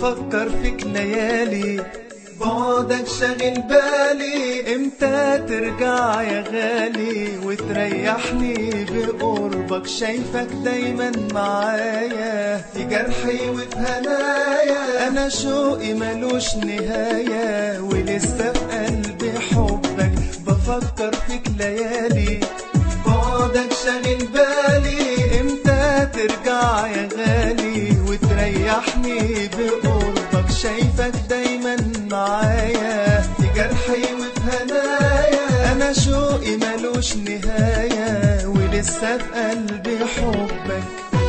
بفكر فيك ليالي بعدك شاغل بالي امتى ترجع يا غالي وتريحني بقربك شايفك دايما معايا في جرحي وفي هنايا انا شوقي ملوش نهاية ولسه في قلبي حبك بفكر فيك ليالي بعدك شاغل بالي امتى ترجع يا غالي وتريحني بقربك شايفك دايما معايا في جرحي وفي هنايا انا شوقي ملوش نهاية ولسه في قلبي حبك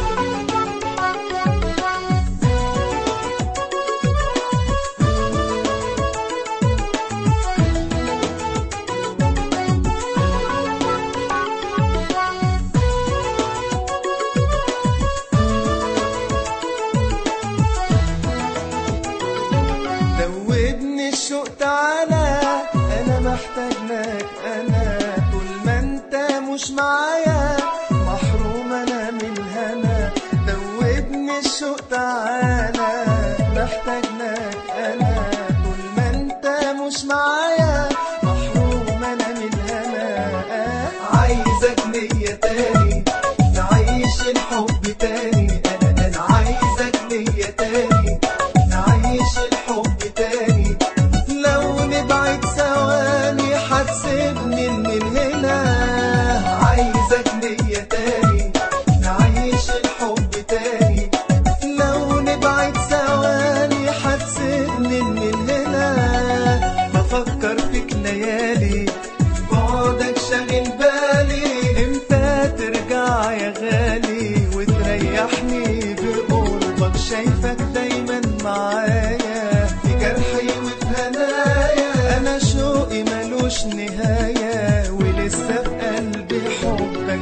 دوبني الشوق تعالى انا محتاج لك انا طول ما انت مش معايا محروم انا من الهنا دوبني الشوق تعالى محتاج لك انا طول ما انت مش معايا محروم انا من الهنا عايزك ليا تاني نعيش الحب تاني انا انا عايزك ليا تاني نعيش الحب تاني لو نبعد ثواني هتسيبني من هنا عايزك ليا تاني نعيش الحب تاني لو نبعد ثواني هتسيبني من هنا بفكر فيك ليالي بعدك شاغل بالي امتى ترجع يا غالي وتريحني بقربك شايفك دايما معايا في جرحي وفي هنايا انا شوقي ملوش نهاية ولسه في قلبي حبك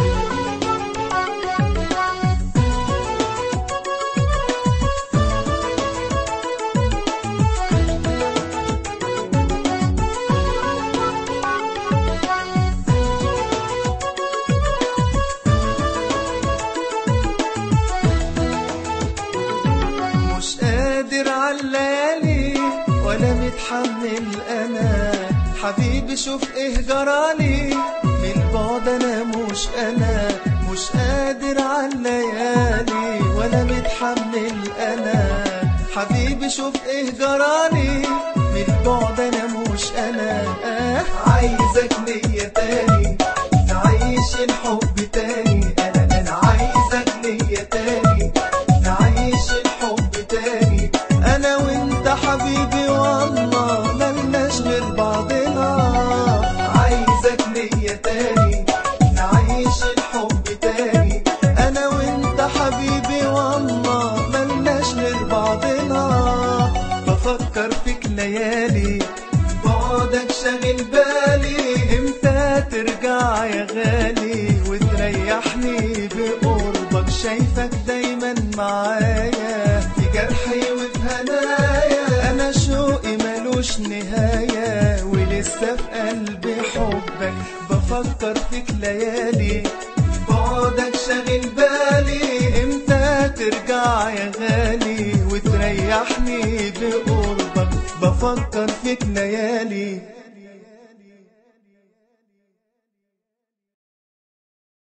مش قادر عالليالي ولا متحمل انا حبيبي شوف ايه جرالي من بعد انا مش انا مش قادر عالليالي ولا متحمل انا حبيبي شوف ايه جرالي من بعد انا مش انا آه عايزك ليا تاني نعيش الحب تاني انا انا عايزك ليا تاني نعيش الحب تاني انا وانت حبيبي والله ملناش غير بعضنا عايزك ليا تاني نعيش الحب تاني انا وانت حبيبي والله ملناش غير بعضنا بفكر فيك ليالي بعدك شاغل بالي امتى ترجع يا غالي وتريحني بقربك شايفك دايما معايا في جرحي وفي هنايا انا شوقي ملوش نهاية ولسه في قلبي حبك بفكر فيك ليالي بعدك شاغل بالي امتى ترجع يا غالي وتريحني بقربك بفكر فيك ليالي